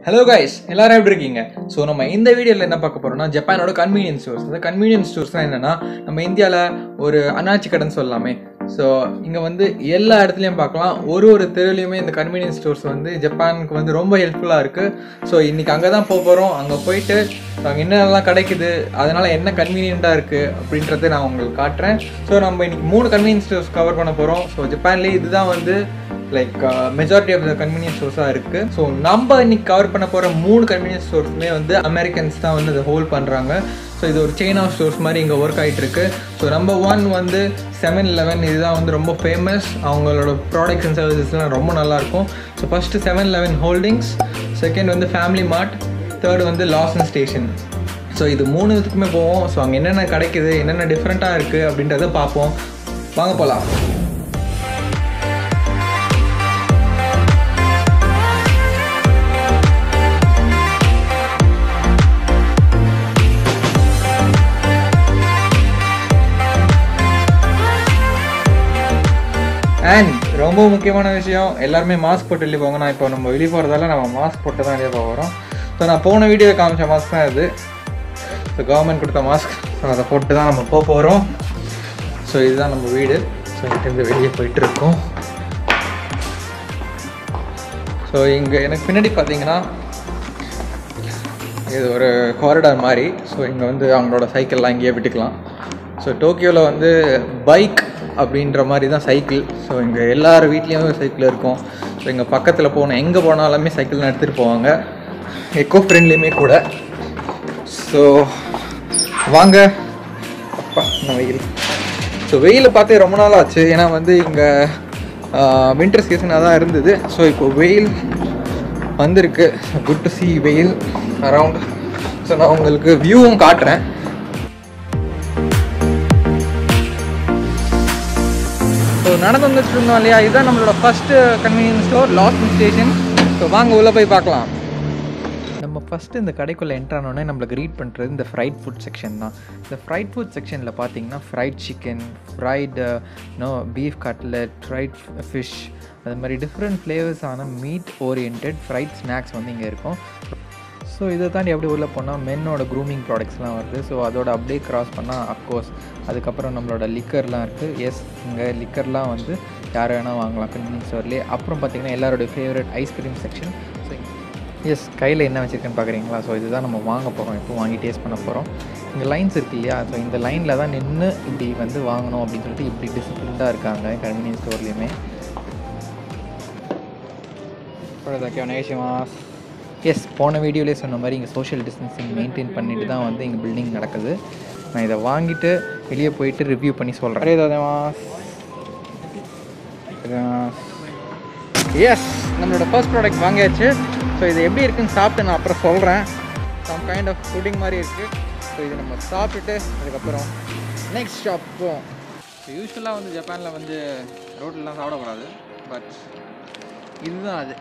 hello guys எல்லாரும் எப்படி இருக்கீங்க ஸோ நம்ம இந்த வீடியோவில் என்ன பார்க்க போறோம்னா ஜப்பானோட கன்வீனியன்ஸ் ஸ்டோர்ஸ் அந்த கன்வீனியன்ஸ் ஸ்டோர்ஸ்லாம் என்னன்னா நம்ம இந்தியாவில் ஒரு அண்ணாச்சி கடைன்னு சொல்லலாமே ஸோ இங்கே வந்து எல்லா இடத்துலையும் பார்க்கலாம் ஒரு ஒரு தெருவுலையுமே இந்த கன்வீனியன்ஸ் ஸ்டோர்ஸ் வந்து ஜப்பானுக்கு வந்து ரொம்ப ஹெல்ப்ஃபுல்லாக இருக்குது ஸோ இன்னைக்கு அங்கே தான் போக போகிறோம் அங்கே போயிட்டு அங்கே என்னெல்லாம் கிடைக்குது அதனால என்ன கன்வீனியண்ட்டாக இருக்குது அப்படின்றத நான் உங்களுக்கு காட்டுறேன் ஸோ நம்ம இன்னைக்கு மூணு கன்வீனியன்ஸ் ஸ்டோர்ஸ் கவர் பண்ண போகிறோம் ஸோ ஜப்பான்லேயே இதுதான் வந்து like majority of the convenience ஸ்டோர்ஸாக இருக்குது ஸோ நம்ம இன்னைக்கு கவர் பண்ண போகிற மூணு கன்வீனியன்ஸ் ஸ்டோர்ஸுமே வந்து அமெரிக்கன்ஸ் தான் வந்து அதை ஹோல்ட் பண்ணுறாங்க ஸோ இது ஒரு செயின் ஆஃப் ஸ்டோர்ஸ் மாதிரி இங்கே ஒர்க் ஆகிட்டு இருக்கு ஸோ நம்பர் ஒன் வந்து செவன் லெவன் இதுதான் வந்து ரொம்ப ஃபேமஸ் அவங்களோட ப்ராடக்ட்ஸ் அண்ட் சர்வீசஸ்லாம் ரொம்ப நல்லாயிருக்கும் so first seven eleven holdings second வந்து ஃபேமிலி மார்ட் தேர்ட் வந்து லாசன் ஸ்டேஷன் ஸோ இது மூணு இதுக்குமே போவோம் ஸோ அங்கே என்னென்ன கிடைக்குது என்னென்ன டிஃப்ரெண்ட்டாக இருக்குது அப்படின்றத பார்ப்போம் வாங்க போகலாம் அண்ட் ரொம்ப முக்கியமான விஷயம் எல்லாருமே மாஸ்க் போட்டு வெளியே போங்க நான் இப்போ நம்ம வெளியே போகிறதால நம்ம மாஸ்க் போட்டு தான் வெளியே போகிறோம் ஸோ நான் போன வீடியோ காமிச்ச மாஸ்க் தான் இது ஸோ கவர்மெண்ட் கொடுத்த மாஸ்க் ஸோ அதை போட்டு தான் நம்ம போக போகிறோம் ஸோ இதுதான் நம்ம வீடு ஸோ இங்கேருந்து வெளியே போயிட்டு இருக்கோம் ஸோ இங்கே எனக்கு பின்னாடி பார்த்தீங்கன்னா இது ஒரு காரிடார் மாதிரி ஸோ இங்கே வந்து அவங்களோட சைக்கிள்லாம் இங்கேயே விட்டுக்கலாம் ஸோ டோக்கியோவில் வந்து பைக் அப்படின்ற மாதிரி தான் சைக்கிள் ஸோ இங்கே எல்லார் வீட்லேயும் சைக்கிள் இருக்கும் ஸோ இங்கே பக்கத்தில் போன எங்கே போனாலுமே சைக்கிள் எடுத்துகிட்டு போவாங்க எக்கோ ஃப்ரெண்ட்லியுமே கூட ஸோ வாங்க அப்பா இந்த வெயில் ஸோ வெயில் பார்த்தே ரொம்ப நாள் ஆச்சு ஏன்னா வந்து இங்கே வின்டர் சீசனாக தான் இருந்தது ஸோ இப்போ வெயில் வந்திருக்கு குட் டு சி வெயில் அரவுண்ட் ஸோ நான் உங்களுக்கு வியூவும் காட்டுறேன் ஸோ நடந்து வந்துட்டு இருந்தோம் இல்லையா இதுதான் நம்மளோட first convenience store last station so வாங்க உள்ளே போய் பார்க்கலாம் நம்ம ஃபஸ்ட்டு இந்த கடைக்குள்ளே என்ட்ரானோடனே நம்மளுக்கு ரீட் பண்ணுறது இந்த ஃப்ரைட் ஃபுட் செக்ஷன் தான் இந்த ஃப்ரைட் ஃபுட் செக்ஷனில் பார்த்தீங்கன்னா fried chicken fried no beef cutlet fried fish அது மாதிரி டிஃப்ரெண்ட் ஃப்ளேவர்ஸான மீட் ஓரியன்ட் ஃப்ரைட் ஸ்நாக்ஸ் வந்து இங்கே இருக்கும் ஸோ இதை தாண்டி அப்படியே உள்ளே போனால் மென்னோட க்ரூமிங் ப்ராடக்ட்ஸ்லாம் வருது ஸோ அதோட அப்படியே க்ராஸ் பண்ணால் அஃப்கோர்ஸ் அதுக்கப்புறம் நம்மளோட லிக்கர்லாம் இருக்குது எஸ் இங்கே லிக்கர்லாம் வந்து யார் வேணால் வாங்கலாம் கன்வீனியன்ஸ் ஸ்டோர்லேயே அப்புறம் பார்த்தீங்கன்னா எல்லாரோட favourite ice cream section so yes கையில் என்ன வச்சுருக்கேன்னு பார்க்குறீங்களா ஸோ இதுதான் நம்ம வாங்க போகிறோம் இப்போ வாங்கி டேஸ்ட் பண்ண போகிறோம் இங்கே லைன்ஸ் இருக்கு இல்லையா ஸோ இந்த லைனில் தான் நின்று இப்படி வந்து வாங்கணும் அப்படின்னு சொல்லிட்டு இப்படி டிசிப்ளின்டாக இருக்காங்க கன்வீனியன்ஸ் ஸ்டோர்லேயுமே எஸ் போன வீடியோலேயே சொன்ன மாதிரி இங்கே சோஷியல் டிஸ்டன்சிங் மெயின்டைன் பண்ணிட்டு தான் வந்து இங்கே பில்டிங் நடக்குது நான் இதை வாங்கிட்டு வெளியே போயிட்டு ரிவ்யூ பண்ணி சொல்கிறேன் எஸ் நம்மளோட ஃபர்ஸ்ட் ப்ராடக்ட் வாங்கியாச்சு ஸோ இது எப்படி இருக்குன்னு சாப்பிட்டு நான் அப்புறம் சொல்கிறேன் சம் கைண்ட் ஆஃப் ஃபுட்டிங் மாதிரி இருக்குது ஸோ இது நம்ம சாப்பிட்டுட்டு அதுக்கப்புறம் நெக்ஸ்ட் ஷாப் போவோம் யூஸ்வலாக வந்து ஜப்பானில் வந்து ரோட்லலாம் சாப்பிடக்கூடாது பட் இதுதான் அது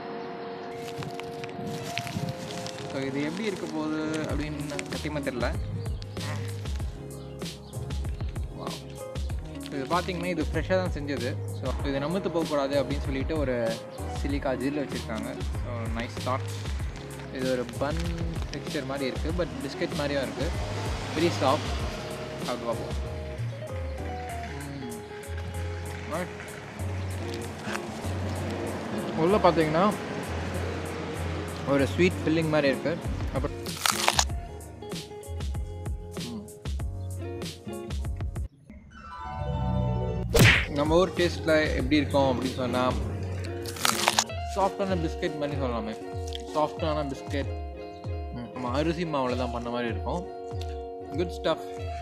ஸோ இது எப்படி இருக்க போகுது அப்படின்னு சத்தியமாக தெரில இது பார்த்தீங்கன்னா இது ஃப்ரெஷ்ஷாக தான் செஞ்சது ஸோ இது நமுத்து போகக்கூடாது அப்படின்னு சொல்லிட்டு ஒரு சிலிக்கா ஜில் வச்சுருக்காங்க ஸோ நைஸ் தாட் இது ஒரு பன் டெக்ஸ்சர் மாதிரி இருக்குது பட் பிஸ்கட் மாதிரியும் இருக்குது வெரி சாஃப்ட் அது பார்ப்போம் உள்ளே பார்த்தீங்கன்னா ஒரு ஸ்வீட் ஃபில்லிங் மாதிரி இருக்குது அப்புறம் நம்ம ஊர் டேஸ்ட்டில் எப்படி இருக்கும் அப்படின்னு சொன்னால் சாஃப்டான பிஸ்கெட் மாதிரி சொல்லலாமே சாஃப்டான பிஸ்கெட் நம்ம அரிசி மாவில் தான் பண்ண மாதிரி இருக்கும் குட் ஸ்டஃப்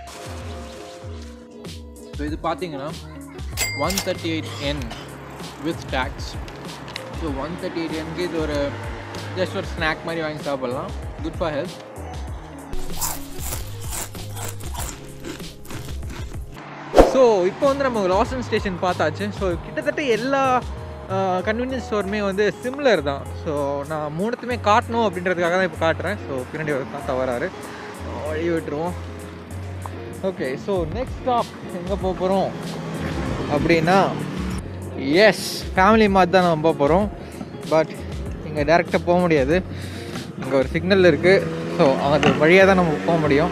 ஸோ இது பார்த்தீங்கன்னா one thirty eight yen with tax so one thirty eight என்க்கு இது ஒரு ஜஸ்ட் ஒரு ஸ்நாக் மாதிரி வாங்கி சாப்பிட்லாம் குட் ஃபார் ஹெல்த் ஸோ இப்போ வந்து நம்ம லாசன் ஸ்டேஷன் பார்த்தாச்சு ஸோ கிட்டத்தட்ட எல்லா கன்வீனியன்ஸ் ஸ்டோருமே வந்து சிம்லர் தான் ஸோ நான் மூணுத்துமே காட்டணும் அப்படின்றதுக்காக தான் இப்போ காட்டுறேன் ஸோ பின்னாடி ஒரு தாத்தா வராரு வழி விட்டுருவோம் ஓகே ஸோ நெக்ஸ்ட் ஸ்டாப் எங்கே போக போகிறோம் அப்படின்னா எஸ் ஃபேமிலி மாதிரி தான் நம்ம போக போகிறோம் பட் இங்கே டேரெக்டாக போக முடியாது இங்கே ஒரு சிக்னல் இருக்குது ஸோ அது வழியாக தான் நம்ம போக முடியும்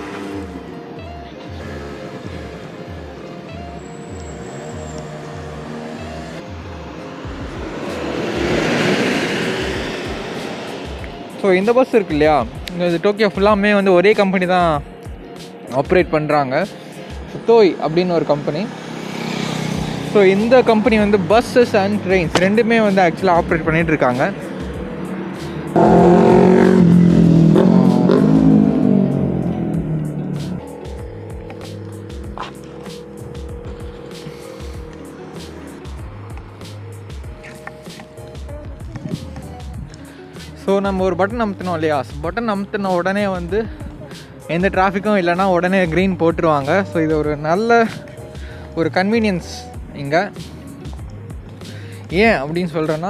ஸோ இந்த பஸ் இருக்கு இல்லையா இங்கே இது டோக்கியோ ஃபுல்லாமே வந்து ஒரே கம்பெனி தான் ஆப்ரேட் பண்ணுறாங்க தோய் அப்படின்னு ஒரு கம்பெனி ஸோ இந்த கம்பெனி வந்து பஸ்ஸஸ் அண்ட் ட்ரெயின்ஸ் ரெண்டுமே வந்து ஆக்சுவலாக ஆப்ரேட் பண்ணிட்டு இருக்காங்க ஸோ நம்ம ஒரு பட்டன் அமுத்தினோம் இல்லையா பட்டன் அமுத்தின உடனே வந்து எந்த டிராஃபிக்கும் இல்லைன்னா உடனே க்ரீன் போட்டுருவாங்க ஸோ இது ஒரு நல்ல ஒரு கன்வீனியன்ஸ் இங்கே ஏன் அப்படின்னு சொல்கிறேன்னா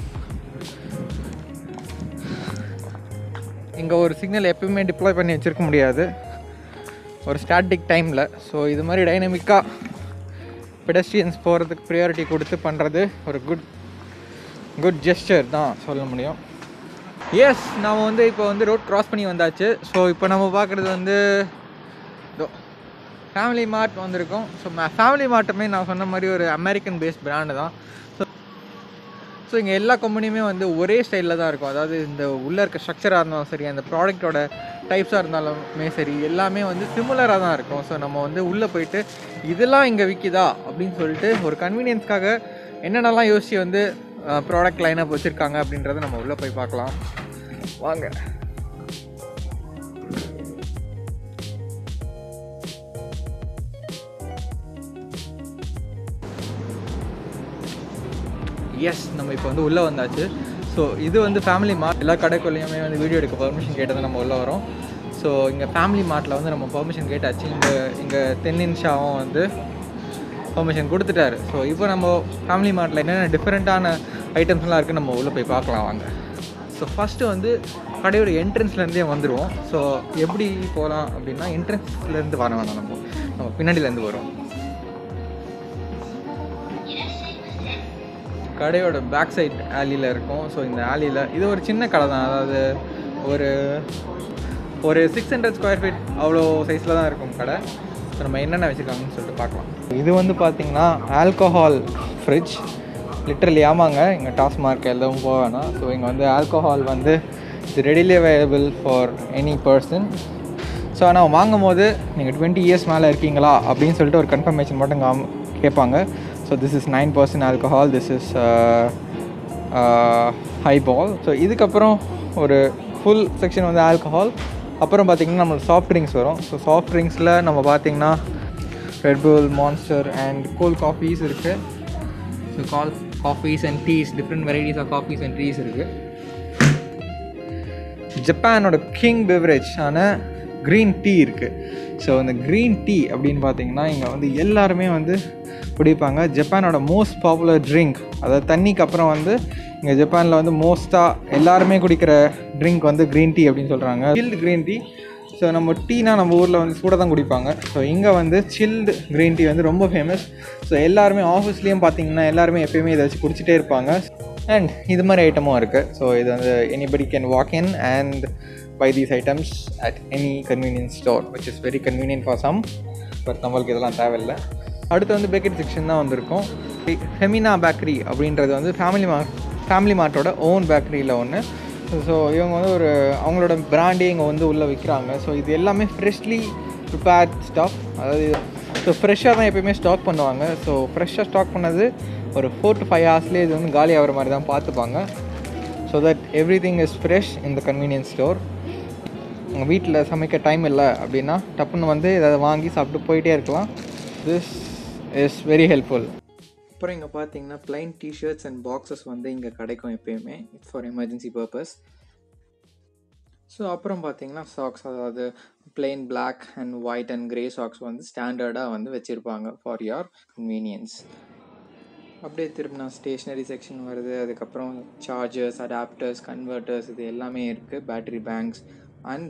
இங்கே ஒரு சிக்னல் எப்பயுமே டிப்ளாய் பண்ணி வச்சுருக்க முடியாது ஒரு ஸ்டாட்டிக் டைமில் ஸோ இது மாதிரி டைனமிக்காக பெடஸ்ட்ரியன்ஸ் போகிறதுக்கு ப்ரியாரிட்டி கொடுத்து பண்ணுறது ஒரு குட் குட் ஜெஸ்டர் தான் சொல்ல முடியும் எஸ் நம்ம வந்து இப்போ வந்து ரோட் கிராஸ் பண்ணி வந்தாச்சு ஸோ இப்போ நம்ம பார்க்குறது வந்து ஃபேமிலி மார்ட் வந்திருக்கோம் ஸோ ஃபேமிலி மார்ட்டுமே நான் சொன்ன மாதிரி ஒரு அமெரிக்கன் பேஸ்ட் பிராண்டு தான் ஸோ ஸோ இங்கே எல்லா கம்பெனியுமே வந்து ஒரே ஸ்டைலில் தான் இருக்கும் அதாவது இந்த உள்ளே இருக்க ஸ்ட்ரக்சராக இருந்தாலும் சரி அந்த ப்ராடக்ட்டோட டைப்ஸாக இருந்தாலுமே சரி எல்லாமே வந்து சிமிலராக தான் இருக்கும் ஸோ நம்ம வந்து உள்ளே போயிட்டு இதெல்லாம் இங்கே விற்கிதா அப்படின்னு சொல்லிட்டு ஒரு கன்வீனியன்ஸ்க்காக என்னென்னலாம் யோசித்து வந்து ப்ராடக்ட் லைனப் வச்சுருக்காங்க அப்படின்றத நம்ம உள்ளே போய் பார்க்கலாம் வாங்க எஸ் நம்ம இப்போ வந்து உள்ளே வந்தாச்சு ஸோ இது வந்து ஃபேமிலி மார்ட் எல்லா கடைக்குள்ளேயுமே வந்து வீடியோ எடுக்க பர்மிஷன் கேட்டது நம்ம உள்ளே வரோம் ஸோ இங்கே ஃபேமிலி மார்ட்டில் வந்து நம்ம பர்மிஷன் கேட்டாச்சு இங்கே இங்கே தென்னின்ஷாவும் வந்து பர்மிஷன் கொடுத்துட்டாரு ஸோ இப்போ நம்ம ஃபேமிலி மார்ட்டில் என்னென்ன டிஃப்ரெண்ட்டான ஐட்டம்ஸ்லாம் இருக்குது நம்ம உள்ளே போய் பார்க்கலாம் வாங்க ஸோ ஃபஸ்ட்டு வந்து கடையோட என்ட்ரன்ஸ்லேருந்தே வந்துடுவோம் ஸோ எப்படி போகலாம் அப்படின்னா என்ட்ரன்ஸ்லேருந்து வர வேணாம் நம்ம நம்ம பின்னாடியிலேருந்து வரோம் கடையோட பேக் சைட் ஆலியில் இருக்கும் ஸோ இந்த ஆலியில் இது ஒரு சின்ன கடை தான் அதாவது ஒரு ஒரு சிக்ஸ் ஹண்ட்ரட் ஸ்கொயர் ஃபீட் அவ்வளோ சைஸில் தான் இருக்கும் கடை ஸோ நம்ம என்னென்ன வச்சுருக்காங்கன்னு சொல்லிட்டு பார்க்கலாம் இது வந்து பார்த்திங்கன்னா ஆல்கஹால் ஃப்ரிட்ஜ் லிட்டரலி ஆமாங்க இங்கே டாஸ்மார்க் எல்லாம் போக வேணாம் ஸோ இங்கே வந்து ஆல்கஹால் வந்து இது readily available for any person so ஆனால் வாங்கும் போது நீங்கள் டுவெண்ட்டி இயர்ஸ் மேலே இருக்கீங்களா அப்படின்னு சொல்லிட்டு ஒரு கன்ஃபர்மேஷன் மட்டும் காம் கேட்பாங்க so this is nine percent alcohol this is highball so இதுக்கப்புறம் ஒரு ஃபுல் செக்ஷன் வந்து ஆல்கஹால் அப்புறம் பார்த்திங்கன்னா நம்மளுக்கு சாஃப்ட் ட்ரிங்க்ஸ் வரும் ஸோ சாஃப்ட் ட்ரிங்க்ஸில் நம்ம பார்த்திங்கன்னா Red Bull Monster and cold coffees இருக்குது so cold coffees and teas different varieties of coffees and teas இருக்குது ஜப்பானோட கிங் பெவரேஜ் ஆன க்ரீன் டீ இருக்குது ஸோ இந்த க்ரீன் டீ அப்படின்னு பார்த்தீங்கன்னா இங்கே வந்து எல்லாருமே வந்து குடிப்பாங்க ஜப்பானோட மோஸ்ட் பாப்புலர் ட்ரிங்க் அதாவது தண்ணிக்கு அப்புறம் வந்து இங்கே ஜப்பானில் வந்து மோஸ்ட்டாக எல்லாருமே குடிக்கிற ட்ரிங்க் வந்து க்ரீன் டீ அப்படின்னு சொல்கிறாங்க சில்டு க்ரீன் டீ ஸோ நம்ம டீனா நம்ம ஊரில் வந்து சூடாக தான் குடிப்பாங்க ஸோ இங்கே வந்து சில்டு க்ரீன் டீ வந்து ரொம்ப ஃபேமஸ் ஸோ எல்லாருமே ஆஃபீஸ்லேயும் பார்த்தீங்கன்னா எல்லாருமே எப்பயுமே இதை வச்சு குடிச்சிட்டே இருப்பாங்க அண்ட் இது மாதிரி ஐட்டமும் இருக்குது ஸோ இது வந்து anybody can walk in and buy these items at any convenience store which is very convenient for some but நம்மளுக்கு இதெல்லாம் தேவையில்லை அடுத்து வந்து பேக்கரி செக்ஷன் தான் வந்திருக்கும் ஃபெமினா பேக்கரி அப்படின்றது வந்து ஃபேமிலி மா ஃபேமிலி மார்ட்டோட ஓன் பேக்கரியில் ஒன்று ஸோ இவங்க வந்து ஒரு அவங்களோட பிராண்டே இங்கே வந்து உள்ளே விற்கிறாங்க ஸோ இது எல்லாமே ஃப்ரெஷ்லி ப்ரிப்பேர்ட் ஸ்டாக் அதாவது ஸோ ஃப்ரெஷ்ஷாக தான் எப்பயுமே ஸ்டாக் பண்ணுவாங்க ஸோ ஃப்ரெஷ்ஷாக ஸ்டாக் பண்ணது ஒரு ஃபோர் டு ஃபைவ் ஹவர்ஸ்லேயே இது வந்து காலி ஆகிற மாதிரி தான் பார்த்துப்பாங்க so that everything is fresh இந்த கன்வீனியன்ஸ் ஸ்டோர் உங்கள் வீட்டில் சமைக்க டைம் இல்லை அப்படின்னா டப்புன்னு வந்து இதை வாங்கி சாப்பிட்டு போயிட்டே இருக்கலாம் திஸ் இஸ் வெரி ஹெல்ப்ஃபுல் அப்புறம் இங்கே பார்த்தீங்கன்னா பிளைன் டிஷர்ட்ஸ் அண்ட் பாக்ஸஸ் வந்து இங்கே கிடைக்கும் எப்பயுமே ஃபார் எமர்ஜென்சி பர்பஸ் ஸோ அப்புறம் பார்த்தீங்கன்னா சாக்ஸ் அதாவது plain black and white and grey socks வந்து ஸ்டாண்டர்டாக வந்து வச்சுருப்பாங்க ஃபார் யோர் கன்வீனியன்ஸ் அப்படியே திரும்பினா ஸ்டேஷ்னரி செக்ஷன் வருது அதுக்கப்புறம் சார்ஜர்ஸ் அடாப்டர்ஸ் கன்வெர்ட்டர்ஸ் இது எல்லாமே இருக்குது பேட்டரி பேங்க்ஸ் அண்ட்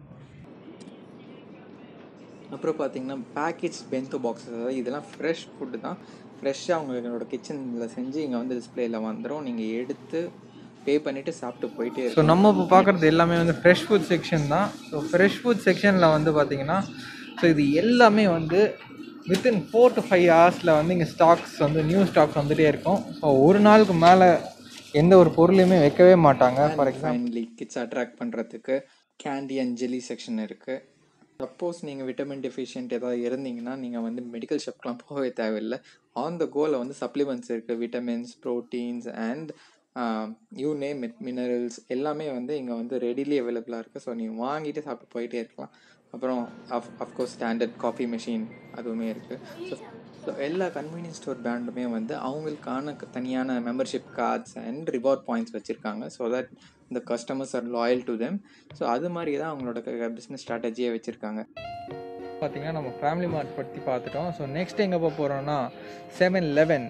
அப்புறம் பார்த்தீங்கன்னா பேக்கேஜ் பென்தோ பாக்ஸஸ் அதாவது இதெல்லாம் ஃப்ரெஷ் ஃபுட்டு தான் ஃப்ரெஷ்ஷாக உங்களோட கிச்சனில் செஞ்சு இங்கே வந்து டிஸ்பிளேயில் வந்துடும் நீங்கள் எடுத்து பே பண்ணிவிட்டு சாப்பிட்டு போயிட்டே ஸோ நம்ம இப்போ பார்க்குறது எல்லாமே வந்து ஃப்ரெஷ் ஃபுட் செக்ஷன் தான் ஸோ ஃப்ரெஷ் ஃபுட் செக்ஷனில் வந்து பார்த்தீங்கன்னா ஸோ இது எல்லாமே வந்து வித்தின் ஃபோர் டு ஃபைவ் ஹவர்ஸில் வந்து இங்கே ஸ்டாக்ஸ் வந்து நியூ ஸ்டாக்ஸ் வந்துகிட்டே இருக்கும் ஸோ ஒரு நாளுக்கு மேலே எந்த ஒரு பொருளையுமே வைக்கவே மாட்டாங்க for example finally kids attract பண்ணுறதுக்கு கேண்டி அண்ட் ஜெல்லி செக்ஷன் இருக்குது சப்போஸ் நீங்கள் விட்டமின் டெஃபிஷியன்ட் ஏதாவது இருந்தீங்கன்னா நீங்கள் வந்து மெடிக்கல் ஷாப்க்கெலாம் போகவே தேவையில்லை ஆன் த கோவில் வந்து சப்ளிமெண்ட்ஸ் இருக்குது vitamins proteins and you name it minerals எல்லாமே வந்து இங்கே வந்து ரெடிலி அவைலபிளாக இருக்குது ஸோ நீங்கள் வாங்கிட்டு சாப்பிட்டு போயிட்டே இருக்கலாம் அப்புறம் of of course standard coffee machine அதுவுமே இருக்குது ஸோ ஸோ எல்லா கன்வீனியன்ஸ் ஸ்டோர் பிராண்டுமே வந்து அவங்களுக்கான க- தனியான membership cards and reward points வச்சுருக்காங்க ஸோ தட் இந்த customers are loyal to them so அது மாதிரி தான் அவங்களோட பிஸ்னஸ் ஸ்ட்ராட்டஜியை வச்சுருக்காங்க பார்த்தீங்கன்னா நம்ம ஃபேமிலி மார்ட் பற்றி பார்த்துட்டோம் ஸோ நெக்ஸ்ட் எங்கே போக போகிறோம்னா செவன் லெவன்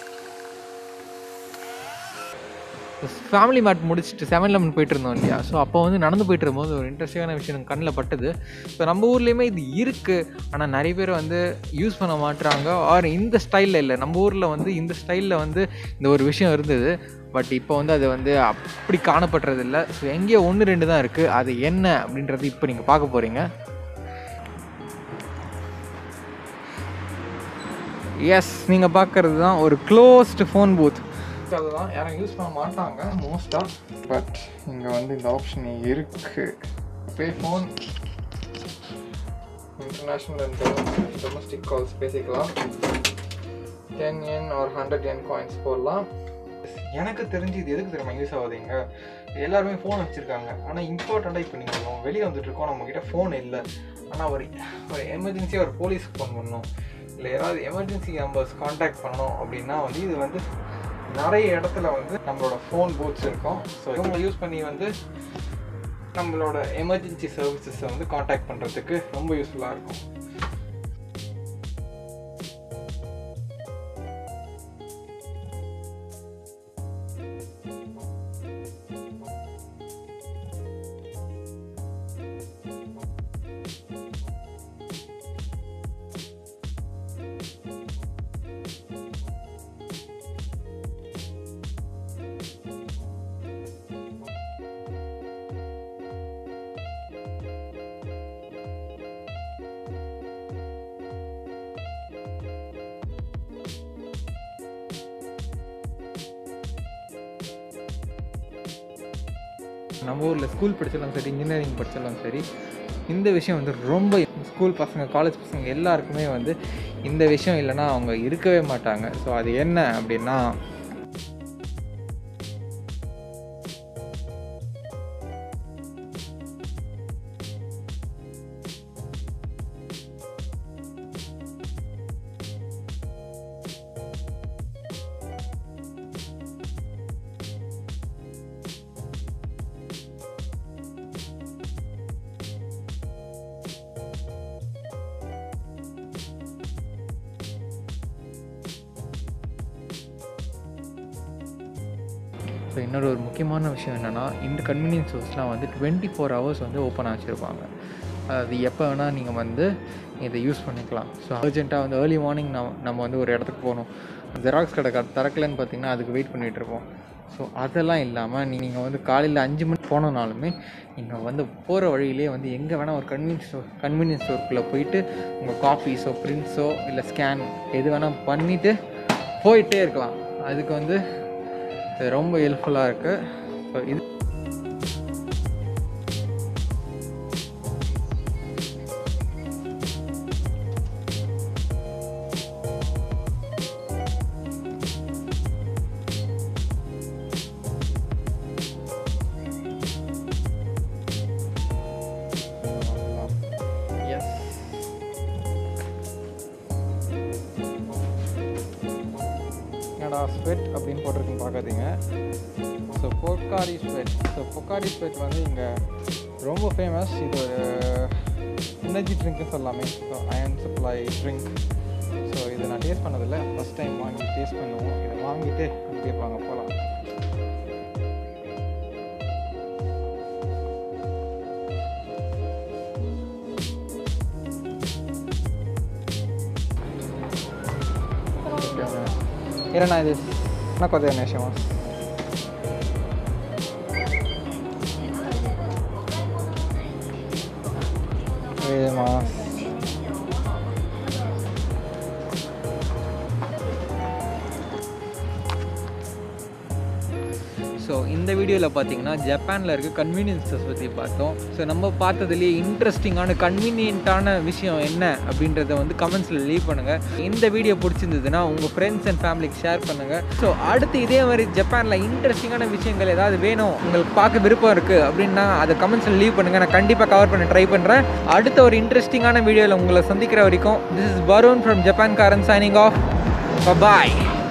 ஃபேமிலி மார்ட் முடிச்சுட்டு செவன் லெவன் போயிட்டு இருந்தோம் இல்லையா ஸோ அப்போ வந்து நடந்து போயிட்டு இருக்கும்போது ஒரு இன்ட்ரெஸ்டிங்கான விஷயம் எனக்கு கண்ணில் பட்டது ஸோ நம்ம ஊர்லேயுமே இது இருக்குது ஆனால் நிறைய பேர் வந்து யூஸ் பண்ண மாட்டுறாங்க ஆர் இந்த ஸ்டைலில் இல்லை நம்ம ஊரில் வந்து இந்த ஸ்டைலில் வந்து இந்த ஒரு விஷயம் இருந்தது பட் இப்போ வந்து அது வந்து அப்படி காணப்படுறது இல்லை ஸோ எங்கேயோ ஒன்று ரெண்டு தான் இருக்குது அது என்ன அப்படின்றது இப்போ நீங்கள் பார்க்க போகிறீங்க எஸ் நீங்கள் பார்க்குறது தான் ஒரு க்ளோஸ்டு ஃபோன் பூத் அதுதான் யாரும் யூஸ் பண்ண மாட்டாங்க மோஸ்ட்டாக பட் இங்கே வந்து இந்த ஆப்ஷன் இருக்குது pay phone international and domestic calls பேசிக்கலாம் டென் என் ஒரு ஹண்ட்ரட் என் காயின்ஸ் போடலாம் எனக்கு தெரிஞ்சு இது எதுக்கு தெரியுமா யூஸ் ஆகுதுங்க எல்லாருமே ஃபோன் வச்சுருக்காங்க ஆனால் இம்பார்ட்டண்ட்டாக இப்போ நீங்கள் வெளியே வந்துட்டு இருக்கோம் நம்மக்கிட்ட ஃபோன் இல்லை ஆனால் ஒரு ஒரு எமர்ஜென்சியாக ஒரு போலீஸ்க்கு ஃபோன் பண்ணணும் இல்லை யாராவது எமர்ஜென்சி நம்பர்ஸ் காண்டாக்ட் பண்ணணும் அப்படின்னா வந்து இது வந்து நிறைய இடத்துல வந்து நம்மளோட ஃபோன் பூத்ஸ் இருக்கும் ஸோ இவங்க யூஸ் பண்ணி வந்து நம்மளோட எமர்ஜென்சி சர்வீசஸை வந்து காண்டாக்ட் பண்ணுறதுக்கு ரொம்ப யூஸ்ஃபுல்லாக இருக்கும் நம்ம ஊரில் ஸ்கூல் படித்தாலும் சரி இன்ஜினியரிங் படித்தாலும் சரி இந்த விஷயம் வந்து ரொம்ப ஸ்கூல் பசங்க காலேஜ் பசங்க எல்லாருக்குமே வந்து இந்த விஷயம் இல்லைன்னா அவங்க இருக்கவே மாட்டாங்க ஸோ அது என்ன அப்படின்னா ஸோ இன்னொரு ஒரு முக்கியமான விஷயம் என்னென்னா இந்த கன்வீனியன்ஸ் ஸ்டோர்ஸ்லாம் வந்து டுவெண்ட்டி ஃபோர் ஹவர்ஸ் வந்து ஓப்பன் வச்சுருப்பாங்க அது எப்போ வேணால் நீங்கள் வந்து இதை யூஸ் பண்ணிக்கலாம் ஸோ அர்ஜென்ட்டாக வந்து ஏர்லி மார்னிங் நம்ம நம்ம வந்து ஒரு இடத்துக்கு போகணும் ஜெராக்ஸ் கடை க- திறக்கலைன்னு பார்த்தீங்கன்னா அதுக்கு வெயிட் பண்ணிகிட்டு இருப்போம் ஸோ அதெல்லாம் இல்லாமல் நீங்கள் வந்து காலையில் அஞ்சு மணி போனனாலுமே நீங்கள் வந்து போகிற வழியிலே வந்து எங்கே வேணால் ஒரு கன்வீனியன்ஸ் ஸ்டோர் கன்வீனியன்ஸ் ஸ்டோருக்குள்ளே போயிட்டு உங்கள் காஃபிஸோ பிரிண்ட்ஸோ இல்லை ஸ்கேன் எது வேணால் பண்ணிவிட்டு போயிட்டே இருக்கலாம் அதுக்கு வந்து இது ரொம்ப ஹெல்ப்ஃபுல்லாக இருக்குது ஸோ இது எஸ் என்னடா ஸ்வெட் அப்படின்னு போட்டிருக்குன்னு பார்க்காதீங்க so Pocari Sweat so Pocari Sweat வந்து இங்கே ரொம்ப ஃபேமஸ் இது ஒரு எனர்ஜி ட்ரிங்க்னு சொல்லலாமே so ion supply drink so இதை நான் டேஸ்ட் பண்ணதில்லை ஃபஸ்ட் டைம் வாங்கி டேஸ்ட் பண்ணுவோம் இதை வாங்கிட்டு அப்படியே வாங்க போகலாம் ಏನಣ್ಣ ಇದು ನಾಲ್ಕೋದೇ ನೇಷ வேமா ஸோ இந்த வீடியோவில் பார்த்தீங்கன்னா ஜப்பானில் இருக்க கன்வீனியன்ஸஸ் பற்றி பார்த்தோம் ஸோ நம்ம பார்த்ததுலேயே இன்ட்ரெஸ்டிங்கான கன்வீனியண்ட்டான விஷயம் என்ன அப்படின்றத வந்து கமெண்ட்ஸில் லீவ் பண்ணுங்கள் இந்த வீடியோ பிடிச்சிருந்ததுன்னா உங்கள் ஃப்ரெண்ட்ஸ் அண்ட் ஃபேமிலிக்கு ஷேர் பண்ணுங்கள் ஸோ அடுத்து இதே மாதிரி ஜப்பானில் இன்ட்ரெஸ்டிங்கான விஷயங்கள் ஏதாவது வேணும் உங்களுக்கு பார்க்க விருப்பம் இருக்குது அப்படின்னா அதை கமெண்ட்ஸில் லீவ் பண்ணுங்கள் நான் கண்டிப்பாக கவர் பண்ண ட்ரை பண்ணுறேன் அடுத்த ஒரு இன்ட்ரெஸ்டிங்கான வீடியோவில் உங்களை சந்திக்கிற வரைக்கும் this is Barun from Japan காரன் சைனிங் ஆஃப் பாய்